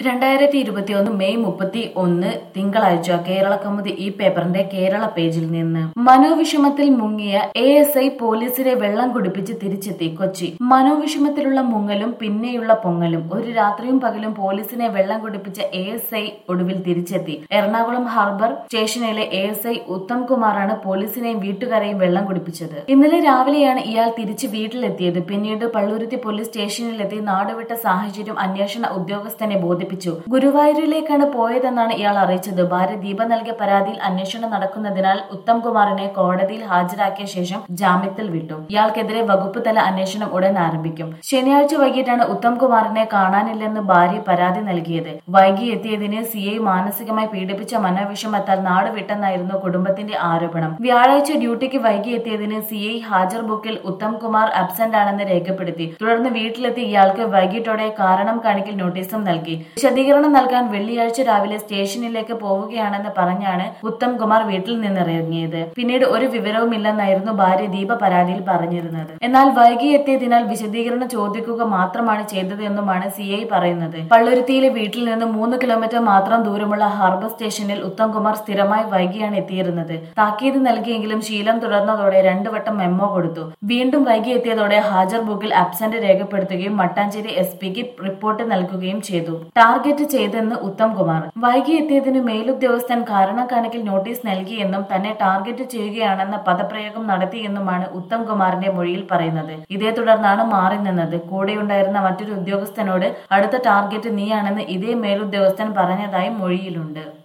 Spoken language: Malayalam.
രണ്ടായിരത്തി ഇരുപത്തിയൊന്ന് മെയ് മുപ്പത്തി ഒന്ന് തിങ്കളാഴ്ച കേരള കൗമുദി ഈ പേപ്പറിന്റെ കേരള പേജിൽ നിന്ന് മനോവിഷമത്തിൽ മുങ്ങിയ എ എസ് ഐ പോലീസിനെ വെള്ളം കുടിപ്പിച്ച് തിരിച്ചെത്തി കൊച്ചി മനോവിഷമത്തിലുള്ള മുങ്ങലും പിന്നെയുള്ള പൊങ്ങലും ഒരു രാത്രിയും പകലും പോലീസിനെ വെള്ളം കുടിപ്പിച്ച എ എസ് ഐ ഒടുവിൽ തിരിച്ചെത്തി എറണാകുളം ഹാർബർ സ്റ്റേഷനിലെ എ എസ് ഐ ഉത്തം കുമാറാണ് പോലീസിനെയും വീട്ടുകാരെയും വെള്ളം കുടിപ്പിച്ചത് ഇന്നലെ രാവിലെയാണ് ഇയാൾ തിരിച്ച് വീട്ടിലെത്തിയത് പിന്നീട് പള്ളുരുത്തി പോലീസ് സ്റ്റേഷനിലെത്തി നാടുവിട്ട സാഹചര്യം അന്വേഷണ ഉദ്യോഗസ്ഥനെ ബോധിപ്പിച്ചു ഗുരുവായൂരിലേക്കാണ് പോയതെന്നാണ് ഇയാൾ അറിയിച്ചത് ഭാര്യ ദീപ നൽകിയ പരാതിയിൽ അന്വേഷണം നടക്കുന്നതിനാൽ ഉത്തം കുമാറിനെ കോടതിയിൽ ഹാജരാക്കിയ ശേഷം ജാമ്യത്തിൽ വിട്ടു ഇയാൾക്കെതിരെ വകുപ്പ് തല അന്വേഷണം ഉടൻ ആരംഭിക്കും ശനിയാഴ്ച വൈകിട്ടാണ് ഉത്തം കുമാറിനെ കാണാനില്ലെന്ന് ഭാര്യ പരാതി നൽകിയത് വൈകി എത്തിയതിന് സി ഐ മാനസികമായി പീഡിപ്പിച്ച മനോവിഷമത്താൽ നാട് വിട്ടെന്നായിരുന്നു കുടുംബത്തിന്റെ ആരോപണം വ്യാഴാഴ്ച ഡ്യൂട്ടിക്ക് വൈകി എത്തിയതിന് സി ഐ ഹാജർ ബുക്കിൽ ഉത്തം കുമാർ അബ്സെന്റ് ആണെന്ന് രേഖപ്പെടുത്തി തുടർന്ന് വീട്ടിലെത്തി ഇയാൾക്ക് വൈകിട്ടോടെ കാരണം കാണിക്കൽ നോട്ടീസും നൽകി വിശദീകരണം നൽകാൻ വെള്ളിയാഴ്ച രാവിലെ സ്റ്റേഷനിലേക്ക് പോവുകയാണെന്ന് പറഞ്ഞാണ് ഉത്തം കുമാർ വീട്ടിൽ നിന്നിറങ്ങിയത് പിന്നീട് ഒരു വിവരവുമില്ലെന്നായിരുന്നു ഭാര്യ ദീപ പരാതിയിൽ പറഞ്ഞിരുന്നത് എന്നാൽ വൈകി എത്തിയതിനാൽ വിശദീകരണം ചോദിക്കുക മാത്രമാണ് ചെയ്തത് എന്നുമാണ് സി ഐ പറയുന്നത് പള്ളുരുത്തിയിലെ വീട്ടിൽ നിന്ന് മൂന്ന് കിലോമീറ്റർ മാത്രം ദൂരമുള്ള ഹാർബർ സ്റ്റേഷനിൽ ഉത്തം കുമാർ സ്ഥിരമായി വൈകിയാണ് എത്തിയിരുന്നത് താക്കീത് നൽകിയെങ്കിലും ശീലം തുടർന്നതോടെ രണ്ടു വട്ടം മെമ്മോ കൊടുത്തു വീണ്ടും വൈകി എത്തിയതോടെ ഹാജർ ബുക്കിൽ അബ്സെന്റ് രേഖപ്പെടുത്തുകയും മട്ടാഞ്ചേരി എസ് പിക്ക് റിപ്പോർട്ട് നൽകുകയും ചെയ്തു ടാർഗറ്റ് ചെയ്തെന്ന് ഉത്തം കുമാർ വൈകി എത്തിയതിന് മേലുദ്യോഗസ്ഥൻ കാരണം കാണിക്കൽ നോട്ടീസ് നൽകിയെന്നും തന്നെ ടാർഗറ്റ് ചെയ്യുകയാണെന്ന പദപ്രയോഗം നടത്തിയെന്നുമാണ് ഉത്തം കുമാറിന്റെ മൊഴിയിൽ പറയുന്നത് ഇതേ തുടർന്നാണ് മാറി നിന്നത് കൂടെയുണ്ടായിരുന്ന മറ്റൊരു ഉദ്യോഗസ്ഥനോട് അടുത്ത ടാർഗറ്റ് നീയാണെന്ന് ഇതേ മേലുദ്യോഗസ്ഥൻ പറഞ്ഞതായും മൊഴിയിലുണ്ട്